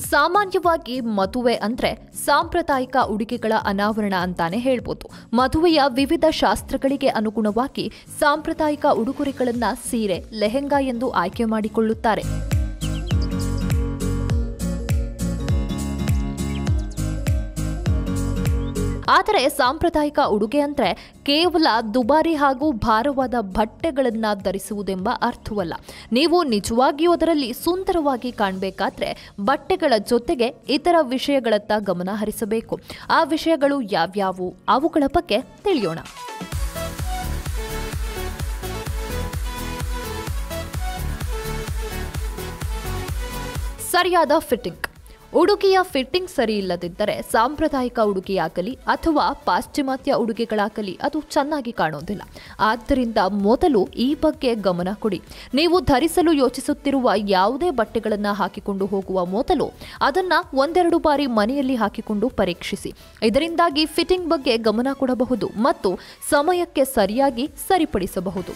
ಸಾಮಾನ್ಯವಾಗಿ ಮದುವೆ ಅಂದ್ರೆ ಸಾಂಪ್ರದಾಯಿಕ ಉಡುಗೆಗಳ ಅನಾವರಣ ಅಂತಾನೆ ಹೇಳ್ಬೋದು ಮದುವೆಯ ವಿವಿಧ ಶಾಸ್ತ್ರಗಳಿಗೆ ಅನುಗುಣವಾಗಿ ಸಾಂಪ್ರದಾಯಿಕ ಉಡುಗೊರೆಗಳನ್ನ ಸೀರೆ ಲೆಹೆಂಗಾ ಎಂದು ಆಯ್ಕೆ ಮಾಡಿಕೊಳ್ಳುತ್ತಾರೆ ಆದರೆ ಸಾಂಪ್ರದಾಯಿಕ ಉಡುಗೆ ಅಂದ್ರೆ ಕೇವಲ ದುಬಾರಿ ಹಾಗೂ ಭಾರವಾದ ಬಟ್ಟೆಗಳನ್ನ ಧರಿಸುವುದೆಂಬ ಅರ್ಥವಲ್ಲ ನೀವು ನಿಜವಾಗಿಯೂ ಅದರಲ್ಲಿ ಸುಂದರವಾಗಿ ಕಾಣಬೇಕಾದ್ರೆ ಬಟ್ಟೆಗಳ ಜೊತೆಗೆ ಇತರ ವಿಷಯಗಳತ್ತ ಗಮನ ಹರಿಸಬೇಕು ಆ ವಿಷಯಗಳು ಯಾವ್ಯಾವು ಅವುಗಳ ಬಗ್ಗೆ ತಿಳಿಯೋಣ ಸರಿಯಾದ ಫಿಟ್ಟಿಂಗ್ ಉಡುಗೆಯ ಫಿಟ್ಟಿಂಗ್ ಸರಿ ಇಲ್ಲದಿದ್ದರೆ ಸಾಂಪ್ರದಾಯಿಕ ಉಡುಗೆಯಾಗಲಿ ಅಥವಾ ಪಾಶ್ಚಿಮಾತ್ಯ ಉಡುಗೆಗಳಾಗಲಿ ಅದು ಚೆನ್ನಾಗಿ ಕಾಣೋದಿಲ್ಲ ಆದ್ದರಿಂದ ಮೊದಲು ಈ ಬಗ್ಗೆ ಗಮನ ಕೊಡಿ ನೀವು ಧರಿಸಲು ಯೋಚಿಸುತ್ತಿರುವ ಯಾವುದೇ ಬಟ್ಟೆಗಳನ್ನು ಹಾಕಿಕೊಂಡು ಹೋಗುವ ಮೊದಲು ಅದನ್ನ ಒಂದೆರಡು ಬಾರಿ ಮನೆಯಲ್ಲಿ ಹಾಕಿಕೊಂಡು ಪರೀಕ್ಷಿಸಿ ಇದರಿಂದಾಗಿ ಫಿಟ್ಟಿಂಗ್ ಬಗ್ಗೆ ಗಮನ ಕೊಡಬಹುದು ಮತ್ತು ಸಮಯಕ್ಕೆ ಸರಿಯಾಗಿ ಸರಿಪಡಿಸಬಹುದು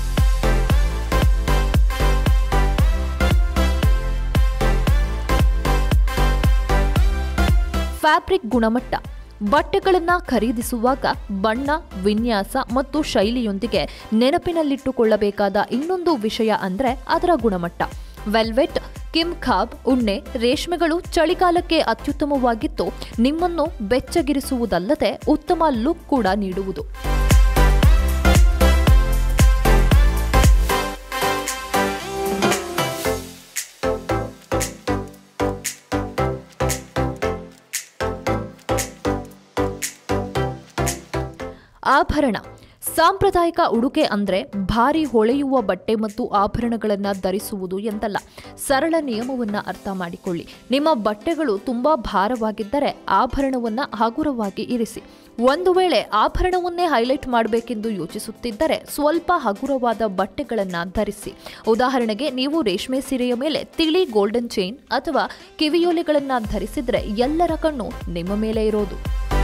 ಫ್ಯಾಬ್ರಿಕ್ ಗುಣಮಟ್ಟ ಬಟ್ಟೆಗಳನ್ನು ಖರೀದಿಸುವಾಗ ಬಣ್ಣ ವಿನ್ಯಾಸ ಮತ್ತು ಶೈಲಿಯೊಂದಿಗೆ ನೆನಪಿನಲ್ಲಿಟ್ಟುಕೊಳ್ಳಬೇಕಾದ ಇನ್ನೊಂದು ವಿಷಯ ಅಂದ್ರೆ ಅದರ ಗುಣಮಟ್ಟ ವೆಲ್ವೆಟ್ ಕಿಮ್ ಖಾಬ್ ಉಣ್ಣೆ ರೇಷ್ಮೆಗಳು ಚಳಿಗಾಲಕ್ಕೆ ಅತ್ಯುತ್ತಮವಾಗಿದ್ದು ನಿಮ್ಮನ್ನು ಬೆಚ್ಚಗಿರಿಸುವುದಲ್ಲದೆ ಉತ್ತಮ ಲುಕ್ ಕೂಡ ನೀಡುವುದು ಆಭರಣ ಸಾಂಪ್ರದಾಯಿಕ ಉಡುಗೆ ಅಂದ್ರೆ ಭಾರಿ ಹೊಳೆಯುವ ಬಟ್ಟೆ ಮತ್ತು ಆಭರಣಗಳನ್ನ ಧರಿಸುವುದು ಎಂದಲ್ಲ ಸರಳ ನಿಯಮವನ್ನ ಅರ್ಥ ಮಾಡಿಕೊಳ್ಳಿ ನಿಮ್ಮ ಬಟ್ಟೆಗಳು ತುಂಬಾ ಭಾರವಾಗಿದ್ದರೆ ಆಭರಣವನ್ನ ಹಗುರವಾಗಿ ಇರಿಸಿ ಒಂದು ವೇಳೆ ಆಭರಣವನ್ನೇ ಹೈಲೈಟ್ ಮಾಡಬೇಕೆಂದು ಯೋಚಿಸುತ್ತಿದ್ದರೆ ಸ್ವಲ್ಪ ಹಗುರವಾದ ಬಟ್ಟೆಗಳನ್ನ ಧರಿಸಿ ಉದಾಹರಣೆಗೆ ನೀವು ರೇಷ್ಮೆ ಸೀರೆಯ ಮೇಲೆ ತಿಳಿ ಗೋಲ್ಡನ್ ಚೈನ್ ಅಥವಾ ಕಿವಿಯೋಲೆಗಳನ್ನ ಧರಿಸಿದ್ರೆ ಎಲ್ಲರ ಕಣ್ಣು ನಿಮ್ಮ ಮೇಲೆ ಇರೋದು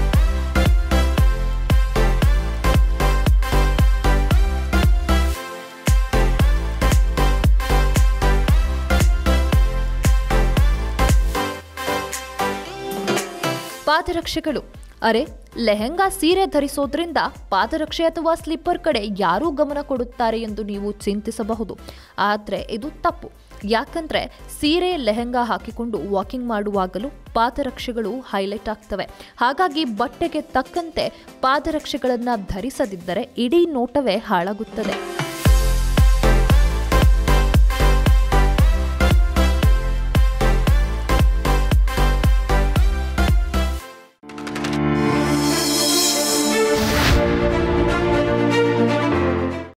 ಪಾದರಕ್ಷೆಗಳು ಅರೆ ಲೆಹೆಂಗಾ ಸೀರೆ ಧರಿಸೋದ್ರಿಂದ ಪಾದರಕ್ಷೆ ಅಥವಾ ಸ್ಲಿಪ್ಪರ್ ಕಡೆ ಯಾರೂ ಗಮನ ಕೊಡುತ್ತಾರೆ ಎಂದು ನೀವು ಚಿಂತಿಸಬಹುದು ಆದರೆ ಇದು ತಪ್ಪು ಯಾಕಂದ್ರೆ ಸೀರೆ ಲೆಹೆಂಗಾ ಹಾಕಿಕೊಂಡು ವಾಕಿಂಗ್ ಮಾಡುವಾಗಲೂ ಪಾದರಕ್ಷೆಗಳು ಹೈಲೈಟ್ ಆಗ್ತವೆ ಹಾಗಾಗಿ ಬಟ್ಟೆಗೆ ತಕ್ಕಂತೆ ಪಾದರಕ್ಷೆಗಳನ್ನು ಧರಿಸದಿದ್ದರೆ ಇಡೀ ನೋಟವೇ ಹಾಳಾಗುತ್ತದೆ